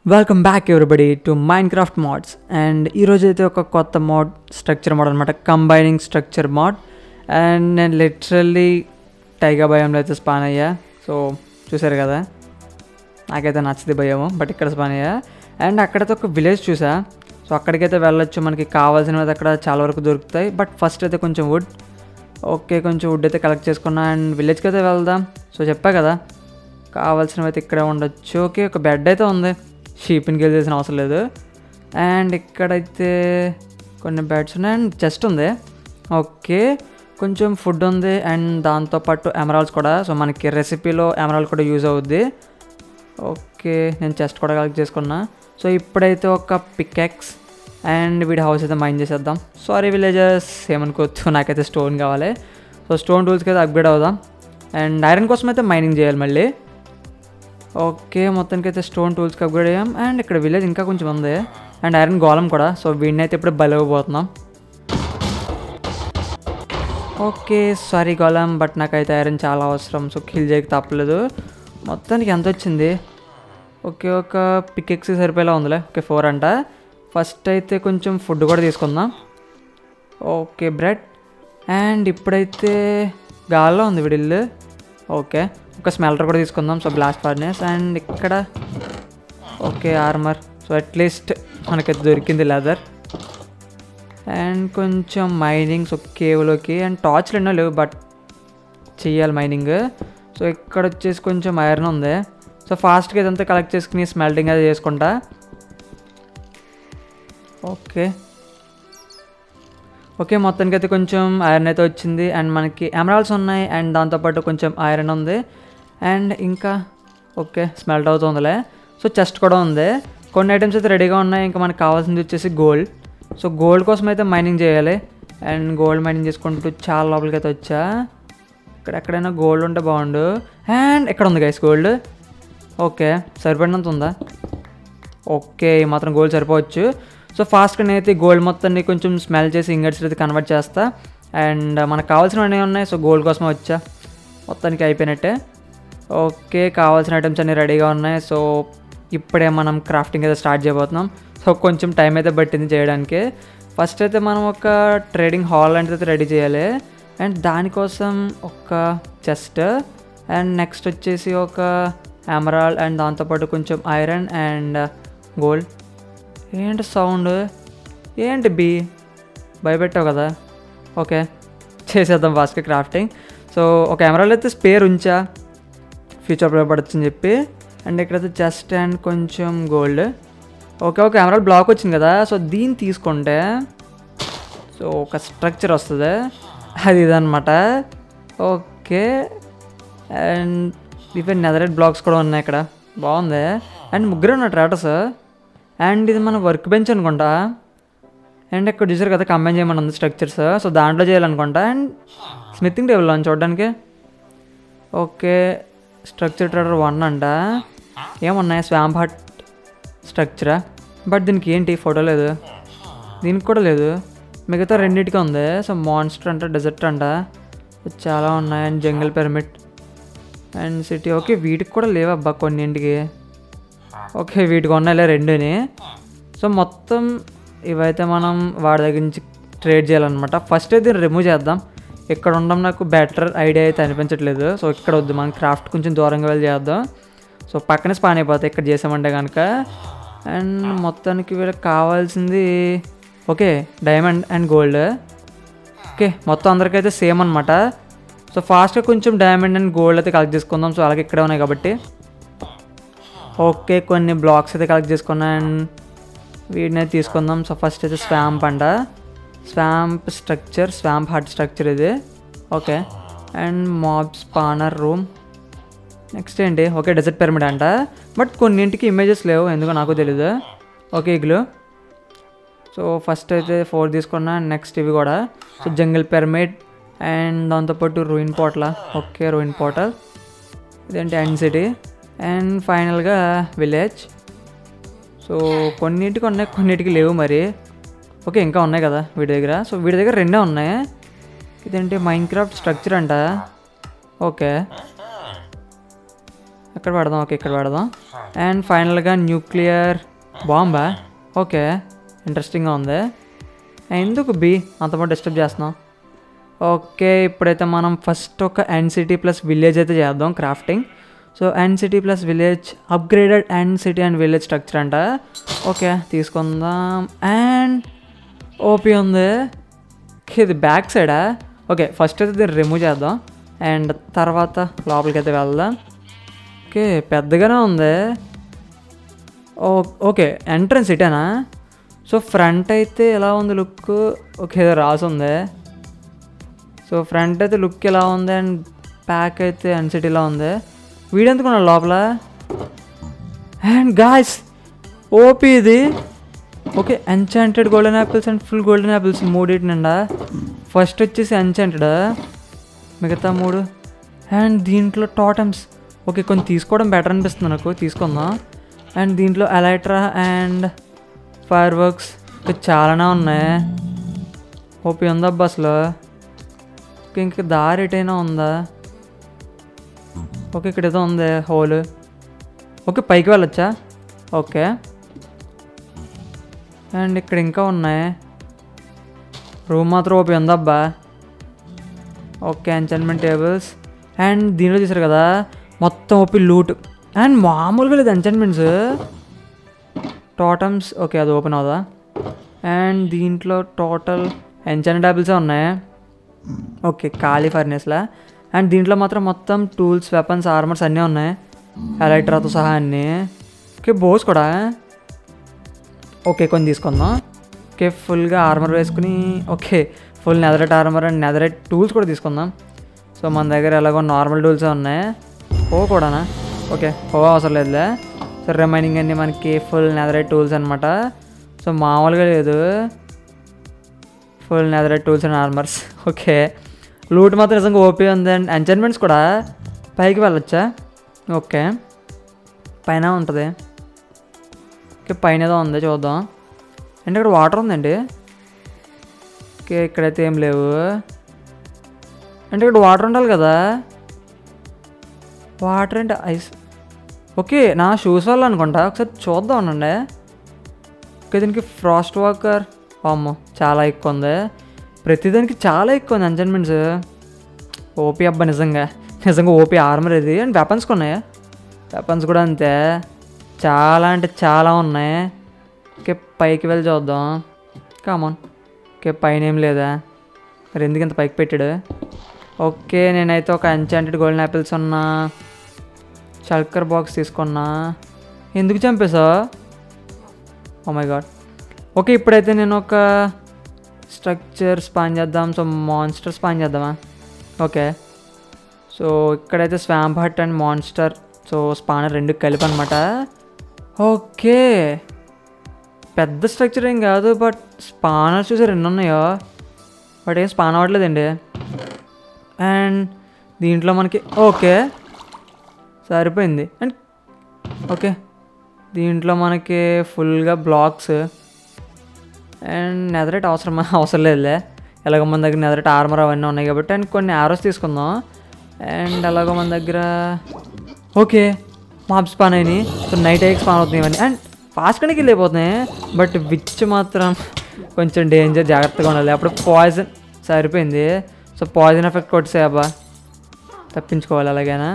welcome back everybody to Minecraft mods and ఈరోజు అయితే ఒక కొత్త మోడ్ స్ట్రక్చర్ మోడ్ అనమాట కంబైనింగ్ స్ట్రక్చర్ మోడ్ అండ్ నేను లిటరల్లీ టైగా భయంలో అయితే స్పాన్ అయ్యా సో చూసారు కదా నాకైతే నచ్చది భయము బట్ ఇక్కడ స్పాన్ అయ్యా అండ్ అక్కడైతే ఒక విలేజ్ చూసా సో అక్కడికైతే వెళ్ళొచ్చు మనకి కావాల్సినవి అక్కడ చాలా వరకు దొరుకుతాయి బట్ ఫస్ట్ అయితే కొంచెం వుడ్ ఓకే కొంచెం వుడ్ అయితే కలెక్ట్ చేసుకున్నా అండ్ విలేజ్కి అయితే వెళ్దాం సో చెప్పా కదా కావాల్సినవి అయితే ఇక్కడే ఉండొచ్చు ఓకే ఒక బెడ్ అయితే ఉంది షీప్ని గిల్ చేసిన అవసరం లేదు అండ్ ఇక్కడైతే కొన్ని బెడ్స్ ఉన్నాయి అండ్ చెస్ట్ ఉంది ఓకే కొంచెం ఫుడ్ ఉంది అండ్ దాంతోపాటు ఎమరాల్స్ కూడా సో మనకి రెసిపీలో ఎమరాల్ కూడా యూజ్ అవుద్ది ఓకే నేను చెస్ట్ కూడా కలెక్ట్ చేసుకున్నా సో ఇప్పుడైతే ఒక పికెక్స్ అండ్ వీడి హౌస్ అయితే మైండ్ చేసేద్దాం సారీ విలేజెస్ ఏమనుకోవచ్చు నాకైతే స్టోన్ కావాలి సో స్టోన్ టూల్స్కి అయితే అప్గ్రేడ్ అవుదాం అండ్ ఐరన్ కోసం అయితే మైనింగ్ చేయాలి మళ్ళీ ఓకే మొత్తానికి అయితే స్టోన్ టూల్స్కి అప్గ్రేడ్ అయ్యాం అండ్ ఇక్కడ విలేజ్ ఇంకా కొంచెం ఉంది అండ్ ఐరన్ గోళం కూడా సో వీడిని అయితే ఇప్పుడు బలవబోతున్నాం ఓకే సారీ గోళం బట్ నాకైతే ఐరన్ చాలా అవసరం సో కిల్ చేయక తప్పలేదు మొత్తానికి ఎంత వచ్చింది ఓకే ఒక పికెక్స్ సరిపోయేలా ఉందిలే ఓకే ఫోర్ అంట ఫస్ట్ అయితే కొంచెం ఫుడ్ కూడా తీసుకుందాం ఓకే బ్రెడ్ అండ్ ఇప్పుడైతే గాల్లో ఉంది విడిల్లు ఓకే ఒక స్మెల్టర్ కూడా తీసుకుందాం సో బ్లాస్ట్ ఫార్నెస్ అండ్ ఇక్కడ ఓకే ఆర్మర్ సో అట్లీస్ట్ మనకైతే దొరికింది లెదర్ అండ్ కొంచెం మైనింగ్ సో కేవ్లోకి అండ్ టార్చ్లు ఎన్నో లేవు బట్ చెయ్యాలి మైనింగ్ సో ఇక్కడ వచ్చేసి కొంచెం ఐరన్ ఉంది సో ఫాస్ట్గా ఇదంతా కలెక్ట్ చేసుకుని స్మెల్టింగ్ అది చేసుకుంటా ఓకే ఓకే మొత్తానికి అయితే కొంచెం ఐరన్ అయితే వచ్చింది అండ్ మనకి ఎమరాల్స్ ఉన్నాయి అండ్ దాంతోపాటు కొంచెం ఐరన్ ఉంది అండ్ ఇంకా ఓకే స్మెల్ట్ అవుతుందిలే సో చెస్ట్ కూడా ఉంది కొన్ని ఐటమ్స్ అయితే రెడీగా ఉన్నాయి ఇంకా మనకు కావాల్సింది వచ్చేసి గోల్డ్ సో గోల్డ్ కోసం అయితే మైనింగ్ చేయాలి అండ్ గోల్డ్ మైనింగ్ చేసుకుంటూ చాలా లోపలికి అయితే వచ్చా ఇక్కడ ఎక్కడైనా గోల్డ్ ఉంటే బాగుండు అండ్ ఇక్కడ ఉంది గైస్ గోల్డ్ ఓకే సరిపడినంత ఉందా ఓకే ఈ మాత్రం గోల్డ్ సరిపోవచ్చు సో ఫాస్ట్గా నేనైతే గోల్డ్ మొత్తాన్ని కొంచెం స్మెల్ చేసి ఇంగట్స్ అయితే కన్వర్ట్ చేస్తా అండ్ మనకు కావాల్సినవి ఉన్నాయి సో గోల్డ్ కోసమే వచ్చా మొత్తానికి అయిపోయినట్టే ఓకే కావాల్సిన ఐటమ్స్ అన్నీ రెడీగా ఉన్నాయి సో ఇప్పుడే మనం క్రాఫ్టింగ్ అయితే స్టార్ట్ చేయబోతున్నాం సో కొంచెం టైం అయితే పట్టింది చేయడానికి ఫస్ట్ అయితే మనం ఒక ట్రేడింగ్ హాల్ లాంటిది అయితే రెడీ చేయాలి అండ్ దానికోసం ఒక చెస్ట్ అండ్ నెక్స్ట్ వచ్చేసి ఒక ఎమరాల్డ్ అండ్ దాంతోపాటు కొంచెం ఐరన్ అండ్ గోల్డ్ ఏంటి సౌండ్ ఏంటి బి భయపెట్టావు కదా ఓకే చేసేద్దాం ఫాస్ట్గా క్రాఫ్టింగ్ సో ఒక ఎమరాల్డ్ అయితే స్పేర్ ఉంచా ఫ్యూచర్ ఉపయోగపడచ్చు అని చెప్పి అండ్ ఇక్కడైతే చెస్ట్ అండ్ కొంచెం గోల్డ్ ఓకే ఒక ఎమరాల్డ్ బ్లాక్ వచ్చింది కదా సో దీన్ని తీసుకుంటే సో ఒక స్ట్రక్చర్ వస్తుంది అది ఇదనమాట ఓకే అండ్ ఇవే నెదరెడ్ బ్లాక్స్ కూడా ఉన్నాయి ఇక్కడ బాగుంది అండ్ ముగ్గురు ఉన్న ట్రాటర్స్ అండ్ ఇది మన వర్క్ బెంచ్ అనుకుంటా అండ్ ఇక్కడ చూసారు కదా కంబైన్ చేయమని ఉంది స్ట్రక్చర్స్ సో దాంట్లో చేయాలనుకుంటా అండ్ స్మిత్తింగ్ టేబుల్ అని చూడడానికి ఓకే స్ట్రక్చర్ ట్రాటర్ వన్ అంట ఏమున్నాయి స్వాంప్ హట్ స్ట్రక్చరా బట్ దీనికి ఏంటి ఫోటో లేదు దీనికి కూడా లేదు మిగతా రెండింటికి ఉంది సో మాన్స్టర్ అంట డెజర్ట్ అంట చాలా ఉన్నాయి and jungle pyramid and city okay వీటికి కూడా లేవబ్బా కొన్నింటికి ఓకే వీటికి ఉన్నాయిలే రెండుని సో మొత్తం ఇవైతే మనం వాడి దగ్గర నుంచి ట్రేడ్ చేయాలన్నమాట ఫస్ట్ అయితే రిమూవ్ చేద్దాం ఇక్కడ ఉండడం నాకు బెటర్ ఐడియా అయితే అనిపించట్లేదు సో ఇక్కడ వద్దు మనం క్రాఫ్ట్ కొంచెం దూరంగా వెళ్ళి చేద్దాం సో పక్కనే స్పాన్ అయిపోతాయి ఇక్కడ చేసామంటే కనుక అండ్ మొత్తానికి వీళ్ళకి కావాల్సింది okay diamond and gold okay మొత్తం అందరికైతే సేమ్ అనమాట సో ఫాస్ట్గా కొంచెం డైమండ్ అండ్ గోల్డ్ అయితే కలెక్ట్ చేసుకుందాం సో అలాగే ఇక్కడే ఉన్నాయి కాబట్టి ఓకే కొన్ని బ్లాక్స్ అయితే కలెక్ట్ చేసుకున్నా అండ్ వీటిని అయితే తీసుకుందాం సో ఫస్ట్ అయితే స్వాంప్ అంట swamp structure swamp hut structure ఇది okay and mob spawner room next ఏంటి ఓకే డెజర్ట్ పిరమిడ్ అంట బట్ కొన్నింటికి ఇమేజెస్ లేవు ఎందుకో నాకు తెలీదు ఓకే ఇగ్లు సో ఫస్ట్ అయితే ఫోర్ తీసుకున్నా నెక్స్ట్ ఇవి కూడా సో జంగిల్ పిరమిడ్ అండ్ దాంతోపాటు ruin portal okay ruin portal ఇదేంటి ఎండ్ సిటీ అండ్ ఫైనల్గా విలేజ్ సో కొన్నింటికి ఉన్నాయి కొన్నింటికి లేవు మరి ఓకే ఇంకా ఉన్నాయి కదా వీడి దగ్గర సో వీడి దగ్గర రెండే ఉన్నాయి ఇదేంటి మైండ్ క్రాఫ్ట్ స్ట్రక్చర్ అంట ఓకే ఇక్కడ పెడదాం ఓకే ఇక్కడ పెడదాం అండ్ ఫైనల్గా న్యూక్లియర్ బాంబా ఓకే ఇంట్రెస్టింగ్గా ఉంది ఎందుకు బి అంతమంది డిస్టర్బ్ చేస్తున్నాం ఓకే ఇప్పుడైతే మనం ఫస్ట్ ఒక ఎన్సిటీ ప్లస్ విలేజ్ అయితే చేద్దాం క్రాఫ్టింగ్ సో ఎన్సిటీ ప్లస్ విలేజ్ అప్గ్రేడెడ్ ఎన్సిటీ అండ్ విలేజ్ స్ట్రక్చర్ అంట ఓకే తీసుకుందాం అండ్ ఓపీ ఉంది ఓకే, ఇది బ్యాక్ సైడా ఓకే ఫస్ట్ అయితే దీన్ని రిమూవ్ చేద్దాం అండ్ తర్వాత లోపలికి అయితే వెళ్దాం ఓకే పెద్దగానే ఉంది ఓ ఓకే ఎంట్రన్స్ ఇటేనా సో ఫ్రంట్ అయితే ఎలా ఉంది లుక్ ఓకే ఏదో రాసి ఉంది సో ఫ్రంట్ అయితే లుక్ ఎలా ఉంది అండ్ బ్యాక్ అయితే ఎన్సిటీ ఇలా ఉంది వీడెందుకున్నాడు లోపల అండ్ గాయస్ ఓపీ ఇది okay enchanted golden apples and full golden apples మూడింటి నిండా ఫస్ట్ వచ్చేసి ఎన్చాంటెడ్ మిగతా మూడు అండ్ దీంట్లో టాటమ్స్ ఓకే కొన్ని తీసుకోవడం బెటర్ అనిపిస్తుంది నాకు తీసుకుందాం అండ్ దీంట్లో ఎలైట్రా అండ్ ఫైర్ వర్క్స్ చాలానే ఉన్నాయి ఓపీ ఉందా అసలు ఓకే ఇంక దారి ఎటైనా ఉందా ఓకే ఇక్కడ ఏదో ఉంది హోల్ ఓకే పైకి వెళ్ళొచ్చా ఓకే అండ్ ఇక్కడ ఇంకా ఉన్నాయి రూమ్ మాత్రం ఓపీ ఉందబ్బా ఓకే ఎంచన్మెంట్ టేబుల్స్ అండ్ దీనిలో చూసారు కదా మొత్తం ఓపీ లూట్ అండ్ మామూలుగా లేదు ఎంచన్మెంట్స్ టోటమ్స్ ఓకే అది ఓపెన్ అవుదా అండ్ దీంట్లో టోటల్ ఎంచన్ టేబుల్సే ఉన్నాయి ఓకే ఖాళీ ఫర్నేస్లా అండ్ దీంట్లో మాత్రం మొత్తం టూల్స్ వెపన్స్ ఆర్మర్స్ అన్నీ ఉన్నాయి ఎలక్ట్రాతో సహా అన్నీ ఓకే బోస్ కూడా ఓకే కొన్ని తీసుకుందాం ఓకే ఫుల్గా ఆర్మర్ వేసుకుని okay full netherite armour and netherite tools కూడా తీసుకుందాం సో మన దగ్గర ఎలాగో నార్మల్ టూల్సే ఉన్నాయి ఓ కూడానా ఓకే ఓ అవసరం లేదులే సో రిమైనింగ్ అన్నీ మనకి ఫుల్ నెదరెట్ టూల్స్ అనమాట సో మామూలుగా లేదు full netherite tools and armours okay loot మాత్రం నిజంగా ఓపీ ఉంది అండ్ ఎంచర్మెంట్స్ కూడా పైకి వెళ్ళొచ్చా ఓకే పైన ఉంటుంది ఓకే పైన ఏదో ఉంది చూద్దాం అంటే ఇక్కడ వాటర్ ఉందండి ఓకే ఇక్కడైతే ఏం లేవు అంటే ఇక్కడ వాటర్ ఉండాలి కదా వాటర్ అంటే ఐస్ ఓకే నా షూస్ వల్ల అనుకుంటా ఒకసారి చూద్దాం ఉండండి ఓకే దీనికి ఫ్రాస్ట్ వాకర్ అమ్మో చాలా ఎక్కువ ఉంది ప్రతిదానికి చాలా ఎక్కువ ఉంది ఎంజాయ్మెంట్స్ ఓపీ అబ్బా నిజంగా నిజంగా ఓపీ ఆర్మర్ ఇది అండ్ వెపన్స్ ఉన్నాయా వెపన్స్ కూడా అంతే చాలా అంటే చాలా ఉన్నాయి ఓకే పైకి వెళ్ళి చూద్దాం కామన్ ఓకే పైన ఏం లేదా మరి ఎందుకు ఇంత పైకి పెట్టాడు ఓకే నేనైతే ఒక ఎన్చాంటెడ్ గోల్డెన్ యాపిల్స్ ఉన్న షల్కర్ బాక్స్ తీసుకున్నా ఎందుకు చంపేసా ఓ మై గాడ్ ఓకే ఇప్పుడైతే నేను ఒక స్ట్రక్చర్ స్పాన్ చేద్దాం సో మాన్స్టర్ స్పాన్ చేద్దామా ఓకే సో ఇక్కడైతే swamp hut and monster so spawner రెండు కలిపి అనమాట ఓకే పెద్ద స్ట్రక్చర్ ఏం కాదు బట్ స్పానర్స్ చూసి రెండు ఉన్నాయో బట్ ఏం స్పాన్ అవ్వట్లేదండి అండ్ దీంట్లో మనకి ఓకే సరిపోయింది అండ్ ఓకే దీంట్లో మనకి ఫుల్గా బ్లాక్స్ అండ్ నెదరెట్ అవసరం అవసరం లేదులే ఎలాగో మన దగ్గర నెదరెట్ ఆర్మర్ అవన్నీ ఉన్నాయి కాబట్టి అండ్ కొన్ని ఆరోస్ తీసుకుందాం అండ్ అలాగో మన దగ్గర ఓకే మాప్ స్పాన్ అయినాయి సో నైట్ అయ్యి స్పాన్ అవుతున్నాయి ఇవన్నీ అండ్ ఫాస్ట్గానే కిల్ అయిపోతున్నాయి బట్ విచ్ మాత్రం కొంచెం డేంజర్ జాగ్రత్తగా ఉండాలి అప్పుడు పాయిజన్ సరిపోయింది సో పాయిజన్ ఎఫెక్ట్ కొట్టేసాయి అబ్బా తప్పించుకోవాలి అలాగేనా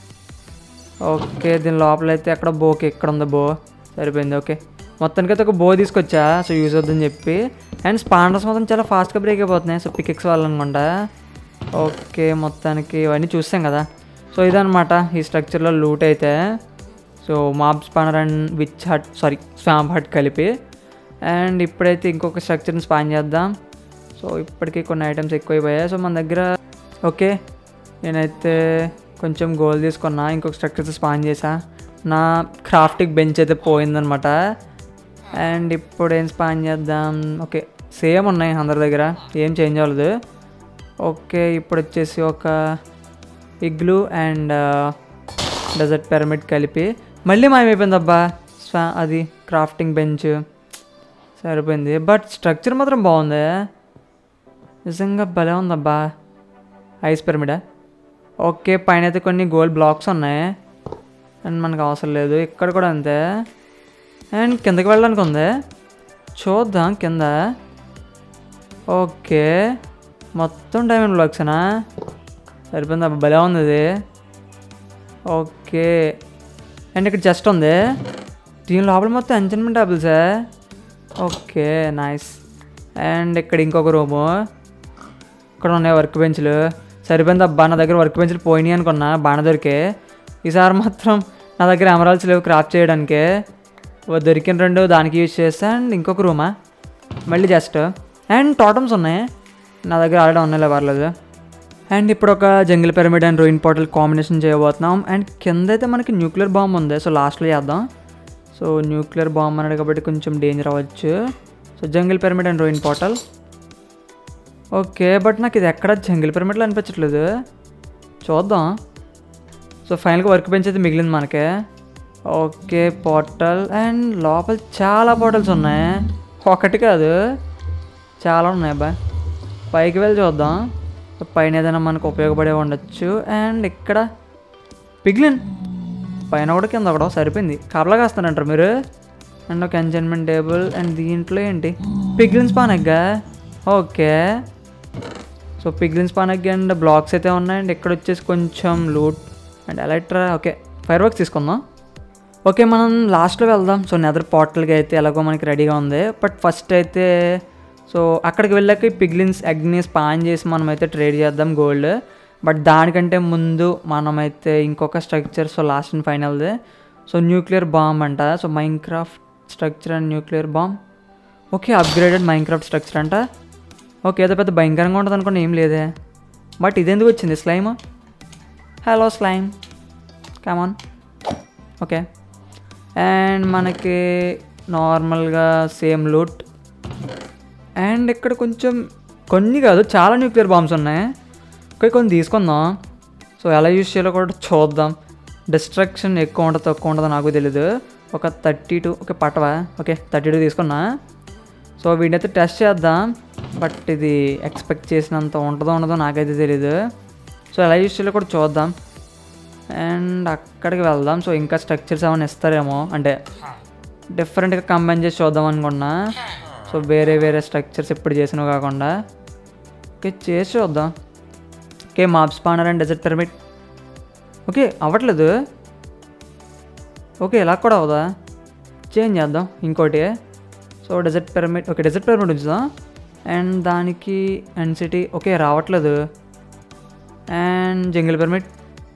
ఓకే దీని లోపల అయితే ఎక్కడ బోకి ఎక్కడ ఉంది బో సరిపోయింది ఓకే మొత్తానికి అయితే ఒక బో తీసుకొచ్చా సో యూజ్ అవుతుందని చెప్పి అండ్ స్పాండర్స్ మొత్తం చాలా ఫాస్ట్గా బ్రేక్ అయిపోతున్నాయి సో పికెక్స్ వాళ్ళనుకుంటా ఓకే మొత్తానికి ఇవన్నీ చూస్తాం కదా సో ఇదనమాట ఈ స్ట్రక్చర్లో లూట్ అయితే so mob spawner and witch hut sorry swamp hut కలిపి అండ్ ఇప్పుడైతే ఇంకొక స్ట్రక్చర్ని స్పాన్ చేద్దాం సో ఇప్పటికీ కొన్ని ఐటమ్స్ ఎక్కువైపోయాయి సో మన దగ్గర ఓకే నేనైతే కొంచెం గోల్ తీసుకున్నా ఇంకొక స్ట్రక్చర్స్ స్పాన్ చేసా నా క్రాఫ్టింగ్ బెంచ్ అయితే పోయిందనమాట అండ్ ఇప్పుడు ఏం స్పాన్ చేద్దాం ఓకే సేమ్ ఉన్నాయి అందరి దగ్గర ఏం చేంజ్ అవ్వలేదు ఓకే ఇప్పుడు వచ్చేసి ఒక ఇగ్లు అండ్ డెజర్ట్ పిరమిడ్ కలిపి మళ్ళీ మాయమైపోయింది అబ్బా స్వా అది క్రాఫ్టింగ్ బెంచ్ సరిపోయింది బట్ స్ట్రక్చర్ మాత్రం బాగుంది నిజంగా భలే ఉందబ్బా ఐస్ పిరమిడా ఓకే పైన అయితే కొన్ని గోల్డ్ బ్లాక్స్ ఉన్నాయి అండ్ మనకు అవసరం లేదు ఇక్కడ కూడా అంతే అండ్ కిందకి వెళ్ళడానికి ఉంది చూద్దాం కింద ఓకే మొత్తం డైమండ్ బ్లాక్సేనా సరిపోయింది అబ్బా భలే ఉంది ఇది ఓకే అండ్ ఇక్కడ జస్ట్ ఉంది దీని లోపల మొత్తం ఎంచన్మెంట్ టేబుల్సే ఓకే నైస్ అండ్ ఇక్కడ ఇంకొక రూము ఇక్కడ ఉన్నాయి వర్క్ బెంచ్లు సరిపోయింది అబ్బా నా దగ్గర వర్క్ బెంచ్లు పోయినాయి అనుకున్నా బాణ దొరికే ఈసారి మాత్రం నా దగ్గర ఎమరాల్స్ లేవు క్రాఫ్ట్ చేయడానికి ఓ దొరికిన రెండు దానికి యూజ్ చేస్తా అండ్ ఇంకొక రూమా మళ్ళీ జస్ట్ అండ్ టోటమ్స్ ఉన్నాయి నా దగ్గర ఆల్రెడీ ఉన్నాయి పర్లేదు అండ్ ఇప్పుడు ఒక jungle pyramid and ruin portal combination చేయబోతున్నాం అండ్ కింద అయితే మనకి న్యూక్లియర్ బాంబ్ ఉంది సో లాస్ట్లో చేద్దాం సో న్యూక్లియర్ బాంబ్ అన్నాడు కాబట్టి కొంచెం డేంజర్ అవ్వచ్చు so jungle pyramid and ruin portal okay but నాకు ఇది ఎక్కడ జంగిల్ పిరమిడ్లో అనిపించట్లేదు చూద్దాం సో ఫైనల్గా వర్క్ బెంచ్ అయితే మిగిలింది మనకే ఓకే పోర్టల్ అండ్ లోపల చాలా పోర్టల్స్ ఉన్నాయి ఒకటి కాదు చాలా ఉన్నాయి అబ్బా పైకి వెళ్ళి చూద్దాం సో పైన ఏదైనా మనకు ఉపయోగపడే ఉండొచ్చు అండ్ ఇక్కడ పిగ్లిన్ పైన కూడా కింద కూడా సరిపోయింది కబలా కాస్తానంటారు మీరు అండ్ ఒక ఎంజాయ్మెంట్ టేబుల్ అండ్ దీంట్లో ఏంటి పిగ్లిన్ స్పానగ్గా ఓకే సో పిగ్లిన్ స్పానగ్ అండ్ బ్లాక్స్ అయితే ఉన్నాయి అండ్ ఇక్కడ వచ్చేసి కొంచెం loot and elytra okay fireworks తీసుకుందాం ఓకే మనం లాస్ట్లో వెళ్దాం సో నెదర్ పోర్టల్కి అయితే ఎలాగో మనకి రెడీగా ఉంది బట్ ఫస్ట్ అయితే సో అక్కడికి వెళ్ళాక ఈ పిగ్లిన్స్ అగ్ని స్పాన్ చేసి మనమైతే ట్రేడ్ చేద్దాం గోల్డ్ బట్ దానికంటే ముందు మనమైతే ఇంకొక స్ట్రక్చర్ సో లాస్ట్ అండ్ ఫైనల్ది సో న్యూక్లియర్ బాంబ్ అంట so Minecraft structure and nuclear bomb okay upgraded Minecraft structure అంట ఓకే ఏదో పెద్ద భయంకరంగా ఉంటుంది అనుకోండి ఏం లేదే బట్ ఇదెందుకు వచ్చింది slime hello slime come on okay and మనకి నార్మల్గా సేమ్ లూట్ అండ్ ఇక్కడ కొంచెం కొన్ని కాదు చాలా న్యూక్లియర్ బాంబ్స్ ఉన్నాయి ఓకే కొన్ని తీసుకుందాం సో ఎలా యూజ్ చేయాలో కూడా చూద్దాం డిస్ట్రక్షన్ ఎక్కువ ఉంటుందో తక్కువ ఉంటుందో నాకు తెలీదు ఒక థర్టీ టూ ఓకే పట్టవా ఓకే థర్టీ టూ తీసుకున్నా సో వీటినైతే టెస్ట్ చేద్దాం బట్ ఇది ఎక్స్పెక్ట్ చేసినంత ఉంటుందో ఉండదో నాకైతే తెలీదు సో ఎలా యూజ్ చేయాలో కూడా చూద్దాం అండ్ అక్కడికి వెళ్దాం సో ఇంకా స్ట్రక్చర్స్ ఏమైనా ఇస్తారేమో అంటే డిఫరెంట్గా కంబైన్ చేసి చూద్దాం అనుకున్నా సో వేరే వేరే స్ట్రక్చర్స్ ఇప్పుడు చేసినవి కాకుండా ఓకే చేసి చూద్దాం okay mob spawner and desert pyramid okay అవ్వట్లేదు ఓకే ఇలా కూడా అవుదా చేంజ్ చేద్దాం ఇంకోటి so desert pyramid okay desert pyramid ఉంచుదాం అండ్ దానికి ఎన్సిటీ ఓకే రావట్లేదు అండ్ జంగిల్ పిరమిడ్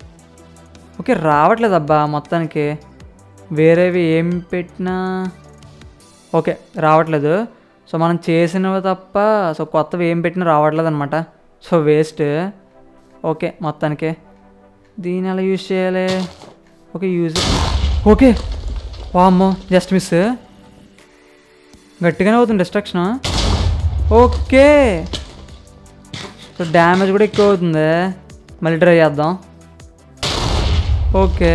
ఓకే రావట్లేదు అబ్బా మొత్తానికి వేరేవి ఏం పెట్టినా ఓకే రావట్లేదు సో మనం చేసినవి తప్ప సో కొత్తవి ఏం పెట్టినా రావట్లేదు అనమాట సో వేస్ట్ ఓకే మొత్తానికి దీన్ని ఎలా యూజ్ చేయాలి ఓకే యూజ్ ఓకే వామ్మో జస్ట్ మిస్ గట్టిగానే అవుతుంది డిస్ట్రక్షన్ ఓకే సో డ్యామేజ్ కూడా ఎక్కువ అవుతుంది మళ్ళీ ట్రై చేద్దాం ఓకే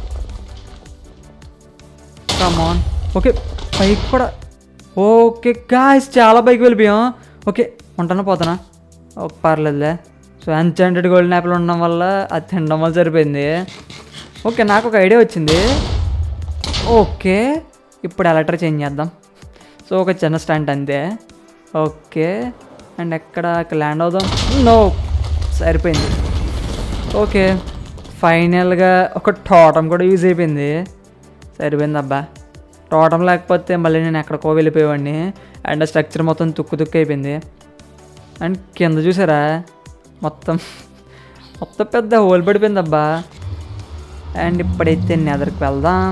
కమాన్ ఓకే పైకి కూడా ఓకే గాయస్ చాలా పైకి వెళ్ళిపోయాం ఓకే ఉంటాను పోతానా ఓ పర్లేదులే సో ఎన్చాంటెడ్ గోల్డెన్ యాపిల్ ఉండడం వల్ల అది తినడం వల్ల సరిపోయింది ఓకే నాకు ఒక ఐడియా వచ్చింది ఓకే ఇప్పుడు ఎలక్ట్రా చేంజ్ చేద్దాం సో ఒక చిన్న స్టాండ్ అంతే ఓకే అండ్ ఎక్కడ ల్యాండ్ అవుదాం నో సరిపోయింది ఓకే ఫైనల్గా ఒక టోటం కూడా యూజ్ అయిపోయింది సరిపోయింది అబ్బా టోటం లేకపోతే మళ్ళీ నేను ఎక్కడికో వెళ్ళిపోయేవాడిని అండ్ స్ట్రక్చర్ మొత్తం తుక్కు తుక్కు అయిపోయింది అండ్ కింద చూసారా మొత్తం మొత్తం పెద్ద హోల్ పడిపోయింది అబ్బా అండ్ ఇప్పుడైతే నెదర్కి వెళ్దాం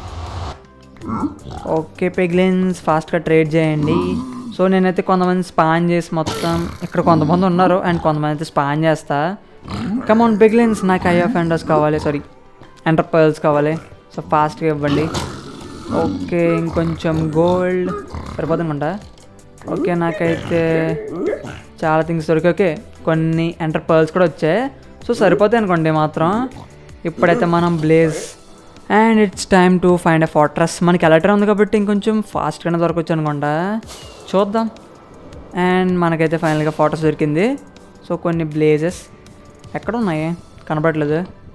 ఓకే పెగ్లిన్స్ ఫాస్ట్గా ట్రేడ్ చేయండి సో నేనైతే కొంతమంది స్పాన్ చేసి మొత్తం ఇక్కడ కొంతమంది ఉన్నారు అండ్ కొంతమంది అయితే స్పాన్ చేస్తా కమౌన్ పెగ్లిన్స్ నాకు ఐ ఆఫ్ ఎండర్స్ కావాలి సారీ ఎంటర్ పర్ల్స్ కావాలి సో ఫాస్ట్గా ఇవ్వండి ఓకే ఇంకొంచెం గోల్డ్ సరిపోతుందంట ఓకే నాకైతే చాలా థింగ్స్ దొరికి ఓకే కొన్ని ఎంటర్ పర్ల్స్ కూడా వచ్చాయి సో సరిపోతాయి అనుకోండి మాత్రం ఇప్పుడైతే మనం blaze and it's time to find a fortress మనకి ఎలక్ట్రా ఉంది కాబట్టి ఇంకొంచెం ఫాస్ట్గానే దొరకవచ్చు అనుకుంటా చూద్దాం అండ్ మనకైతే ఫైనల్గా ఫార్ట్రస్ దొరికింది సో కొన్ని బ్లేజెస్ ఎక్కడ ఉన్నాయి కనబడట్లేదు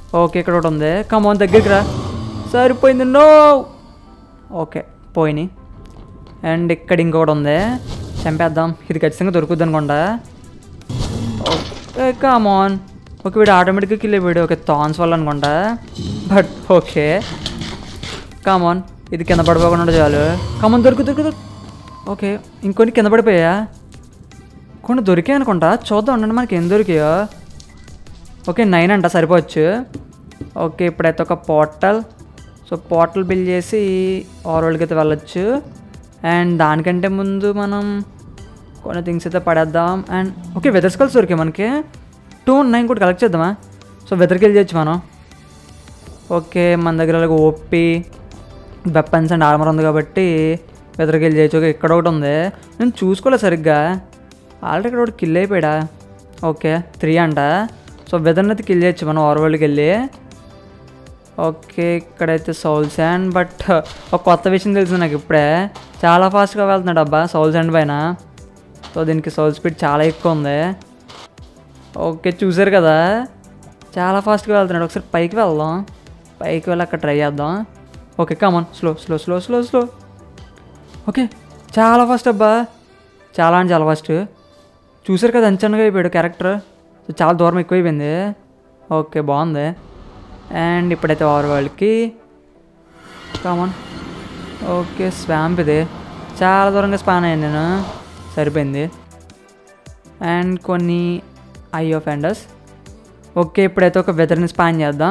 ఓకే ఇక్కడ ఒకటి ఉంది కమాన్ దగ్గరికి రా సరిపోయింది నో ఓకే పోయినాయి అండ్ ఇక్కడ ఇంకొకటి ఉంది చంపేద్దాం ఇది ఖచ్చితంగా దొరుకుద్ది అనుకుంటా ఓకే కామాన్ ఓకే వీడు ఆటోమేటిక్గా కిల్ అయిపోయాడు ఓకే థాన్స్ వల్ల అనుకుంటా బట్ ఓకే కామాన్ ఇది కింద పడిపోకుండా ఉంటే చాలు కామాన్ దొరుకు దొరుకు దొరుకు ఓకే ఇంకొన్ని కింద పడిపోయా కొన్ని దొరికాయి అనుకుంటా చూద్దాం ఉండండి మనకి ఏం దొరికాయో ఓకే నైన్ అంట సరిపోవచ్చు ఓకే ఇప్పుడైతే ఒక పోర్టల్ సో పోర్టల్ బిల్ చేసి ఓవర్వరల్డ్కి అయితే వెళ్ళొచ్చు అండ్ దానికంటే ముందు మనం కొన్ని థింగ్స్ అయితే పడేద్దాం అండ్ ఓకే వెదర్ స్కల్స్ దొరికాయి మనకి టూ ఉన్నాయి ఇంకోటి కలెక్ట్ చేద్దామా సో వెదర్కి వెళ్ళి చేయొచ్చు మనం ఓకే మన దగ్గర అలాగే ఓపి వెపన్స్ అండ్ ఆర్మర్ ఉంది కాబట్టి వెదర్కి వెళ్ళి చేయొచ్చు ఓకే ఇక్కడ ఒకటి ఉంది నేను చూసుకోలేదు సరిగ్గా ఆల్రెడీ ఇక్కడ ఒకటి కిల్ అయిపోయాడా ఓకే త్రీ అంట సో వెదర్ని అయితే కిల్ చేయొచ్చు మనం ఓవర్వరల్డ్కి వెళ్ళి ఓకే ఇక్కడైతే సౌల్ శాండ్ బట్ ఒక కొత్త విషయం తెలిసింది నాకు ఇప్పుడే చాలా ఫాస్ట్గా వెళ్తున్నాడు అబ్బా సౌల్ శాండ్ పైన సో దీనికి సౌల్ స్పీడ్ చాలా ఎక్కువ ఉంది ఓకే చూసారు కదా చాలా ఫాస్ట్గా వెళ్తున్నాడు ఒకసారి పైకి వెళ్దాం పైకి వెళ్ళి అక్కడ ట్రై చేద్దాం okay come on slow slow slow slow slow okay చాలా ఫాస్ట్ అబ్బా చాలా అంటే చాలా ఫాస్ట్ చూసారు కదా అంచనగా అయిపోయాడు క్యారెక్టర్ సో చాలా దూరం ఎక్కువైపోయింది ఓకే బాగుంది అండ్ ఇప్పుడైతే ఓవర్ వరల్డ్కి కామన్ ఓకే స్వాంప్ ఇది చాలా దూరంగా స్పాన్ అయ్యాను నేను సరిపోయింది అండ్ కొన్ని ఐ ఆఫ్ ఎండర్స్ ఓకే ఇప్పుడైతే ఒక వెదర్ని స్పాన్ చేద్దాం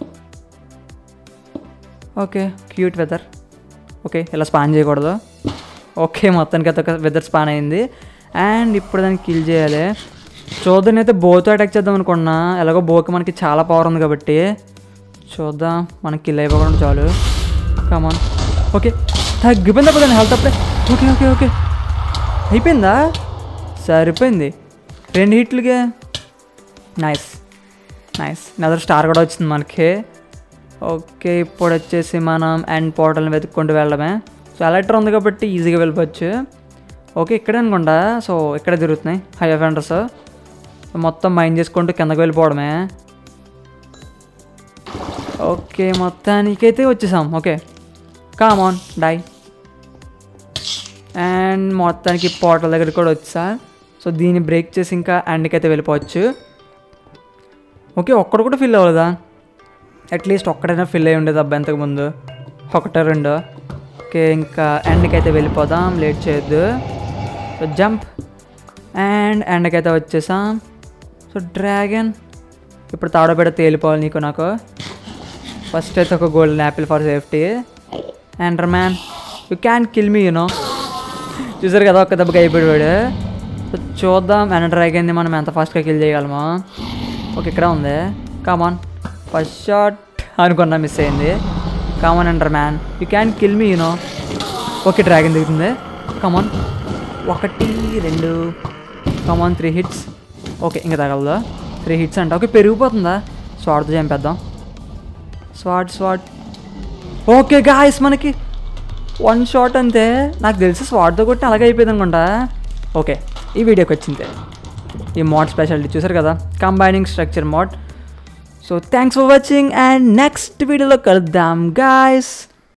ఓకే క్యూట్ వెదర్ ఓకే ఇలా స్పాన్ చేయకూడదు ఓకే మొత్తానికి అయితే ఒక వెదర్ స్పాన్ అయింది అండ్ ఇప్పుడు దాన్ని కిల్ చేయాలి చూద్దాం అయితే బోతో అటాక్ చేద్దాం అనుకున్నా ఎలాగో బోకి మనకి చాలా పవర్ ఉంది కాబట్టి చూద్దాం మనకి కిల్ అయిపోకుండా చాలు కమాన్ ఓకే తగ్గిపోయింది అప్పుడు హెల్త్ అప్పుడే ఓకే ఓకే ఓకే అయిపోయిందా సరిపోయింది రెండు హిట్లుగా నైస్ నైస్ నదర్ స్టార్ కూడా వచ్చింది మనకి ఓకే ఇప్పుడు వచ్చేసి మనం ఎండ్ పోర్టల్ని వెతుక్కుంటూ వెళ్ళడమే సో ఎలక్ట్రా ఉంది కాబట్టి ఈజీగా వెళ్ళిపోవచ్చు ఓకే ఇక్కడే అనుకుంటా సో ఇక్కడే తిరుగుతున్నాయి హై అఫెండర్స్ మొత్తం మైండ్ చేసుకుంటూ కిందకి వెళ్ళిపోవడమే ఓకే మొత్తానికైతే వచ్చేసాం ఓకే కామాన్ డై అండ్ మొత్తానికి పోర్టల్ దగ్గరికి కూడా వచ్చా సో దీన్ని బ్రేక్ చేసి ఇంకా ఎండ్కి అయితే వెళ్ళిపోవచ్చు ఓకే ఒక్కడు కూడా ఫిల్ అవ్వలేదా అట్లీస్ట్ ఒక్కడైనా ఫిల్ అయి ఉండేది అబ్బాయి ఇంతకుముందు ఒకటో రెండో ఓకే ఇంకా ఎండ్కి అయితే వెళ్ళిపోదాం లేట్ చేయొద్దు సో జంప్ అండ్ ఎండ్కి అయితే వచ్చేసాం సో డ్రాగన్ ఇప్పుడు తాడబెడ తేలిపోవాలి నీకు నాకు ఫస్ట్ అయితే ఒక golden apple for safety enderman you can kill me you know చూసారు కదా ఒక్క దెబ్బకి అయిపోయాడు సో చూద్దాం అండ్ డ్రాగన్ని మనం ఎంత ఫాస్ట్గా కిల్ చేయగలమో ఓకే ఇక్కడ ఉంది కామాన్ ఫస్ట్ షాట్ అనుకున్నా మిస్ అయింది come on enderman you can kill me you know okay dragon దిగుతుంది కమాన్ ఒకటి రెండు కమాన్ త్రీ హిట్స్ ఓకే ఇంకా తగలదా త్రీ హిట్స్ అంట ఓకే పెరిగిపోతుందా స్వాడ్తో చంపేద్దాం స్వాడ్ స్వాడ్ ఓకే గాయస్ మనకి వన్ షాట్ అంతే నాకు తెలిసి స్వాడ్తో కొట్టి అలాగే అయిపోయింది అనుకుంటా ఓకే ఈ వీడియోకి వచ్చింది ఈ మోడ్ స్పెషాలిటీ చూసారు కదా combining structure mode so thanks for watching and next వీడియోలో కలుద్దాం గాయస్